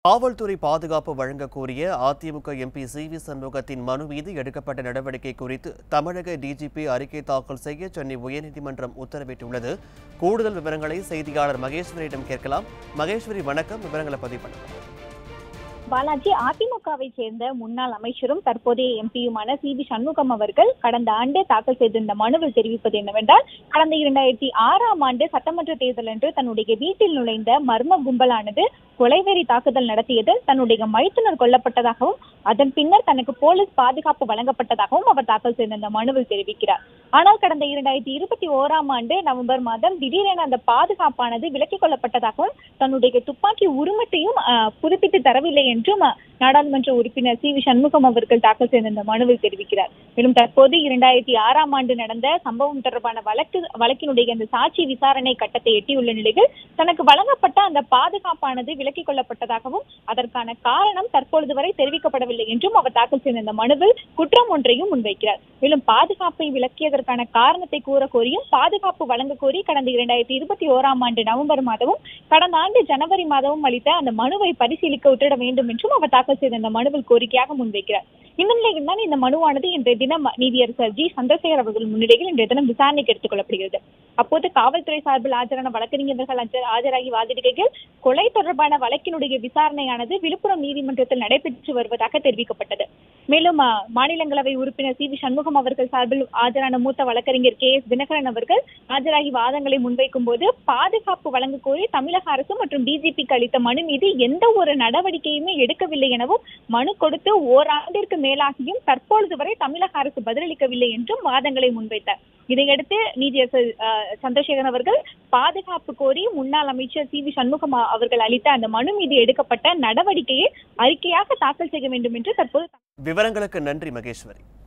காவல்துறை பாதுகாப்பு வழங்க கோரிய அதிமுக எம்பி சி வி சண்முகத்தின் மனு மீது எடுக்கப்பட்ட நடவடிக்கை குறித்து தமிழக டிஜிபி அறிக்கை தாக்கல் செய்ய சென்னை உயர்நீதிமன்றம் உத்தரவிட்டுள்ளது கூடுதல் விவரங்களை செய்தியாளர் மகேஸ்வரியிடம் கேட்கலாம் மகேஸ்வரி வணக்கம் விவரங்களை பதிவு பண்ணுங்க பாலாஜி அதிமுகவை சேர்ந்த முன்னாள் அமைச்சரும் தற்போதைய எம்பியுமான சி வி சண்முகம் அவர்கள் கடந்த ஆண்டே தாக்கல் செய்திருந்த மனுவில் தெரிவிப்பது என்னவென்றால் கடந்த இரண்டாயிரத்தி ஆறாம் ஆண்டு சட்டமன்ற தேர்தல் அன்று தன்னுடைய வீட்டில் நுழைந்த மர்ம கும்பலானது கொலைவெறி தாக்குதல் நடத்தியதில் தன்னுடைய மைத்துனர் கொல்லப்பட்டதாகவும் அதன் பின்னர் தனக்கு போலீஸ் பாதுகாப்பு வழங்கப்பட்டதாகவும் அவர் தாக்கல் செய்த அந்த மனுவில் தெரிவிக்கிறார் ஆனால் கடந்த இரண்டாயிரத்தி இருபத்தி ஓராம் ஆண்டு நவம்பர் மாதம் திடீரென அந்த பாதுகாப்பானது விலக்கிக் கொள்ளப்பட்டதாகவும் தன்னுடைய துப்பாக்கி உரிமத்தையும் அஹ், புதுப்பித்து தரவில்லை என்றும் அஹ், நாடாளுமன்ற உறுப்பினர் சி வி சண்முகம் அவர்கள் தாக்கல் செய்த இந்த மனுவில் தெரிவிக்கிறார் மேலும் தற்போது இரண்டாயிரத்தி ஆறாம் ஆண்டு நடந்த சம்பவம் தொடர்பான வழக்கு வழக்கினுடைய அந்த சாட்சி விசாரணை கட்டத்தை எட்டியுள்ள நிலையில் தனக்கு வழங்கப்பட்ட அந்த பாதுகாப்பானது விலக்கிக் கொள்ளப்பட்டதாகவும் அதற்கான காரணம் தற்பொழுது வரை தெரிவிக்கப்படவில்லை என்றும் அவர் தாக்கல் செய்த இந்த மனுவில் குற்றம் ஒன்றையும் முன்வைக்கிறார் மேலும் பாதுகாப்பை விலக்கியதற்கான காரணத்தை கூற கோரியும் பாதுகாப்பு வழங்க கோரி கடந்த இரண்டாயிரத்தி இருபத்தி ஓராம் ஆண்டு நவம்பர் மாதமும் கடந்த ஆண்டு ஜனவரி மாதமும் அளித்த அந்த மனுவை பரிசீலிக்க உத்தரவிட வேண்டும் என்றும் அவர் தாக்கல் செய்த அந்த மனுவில் கோரிக்கையாக முன்வைக்கிறார் இந்த நிலையில் தான் இந்த மனுவானது இன்றைய தினம் நீதியரசர் ஜி சந்திரசேகர் அவர்கள் முன்னிலையில் இன்றைய தினம் விசாரணைக்கு எடுத்துக் கொள்ளப்படுகிறது அப்போது காவல்துறை சார்பில் ஆஜரான வழக்கறிஞர்கள் ஆஜ- ஆஜராகி வாதிடுகையில் கொலை தொடர்பான வழக்கினுடைய விசாரணையானது விழுப்புரம் நீதிமன்றத்தில் நடைபெற்று வருவதாக தெரிவிக்கப்பட்டது மேலும் அஹ், மாநிலங்களவை உறுப்பினர் சி வி சண்முகம் அவர்கள் சார்பில் ஆஜரான மூத்த வழக்கறிஞர் கே எஸ் தினகரன் அவர்கள் ஆஜராகி வாதங்களை முன்வைக்கும் போது பாதுகாப்பு வழங்க கோரி தமிழக அரசு மற்றும் டிஜிபிக்கு அளித்த மனு மீது எந்த ஒரு நடவடிக்கையுமே எடுக்கவில்லை எனவும் மனு கொடுத்து ஓராண்டிற்கு மேலாகியும் தற்பொழுது வரை தமிழக அரசு பதிலளிக்கவில்லை என்றும் வாதங்களை முன்வைத்தார் இதையடுத்து நீதியரசர் அஹ், சந்திரசேகரன் அவர்கள் பாதுகாப்பு கோரி முன்னாள் அமைச்சர் சி வி சண்முகம் அவர்கள் அளித்த அந்த மனு மீது எடுக்கப்பட்ட நடவடிக்கையை அறிக்கையாக தாக்கல் செய்ய வேண்டும் என்று தற்போது விவரங்களுக்கு நன்றி மகேஸ்வரி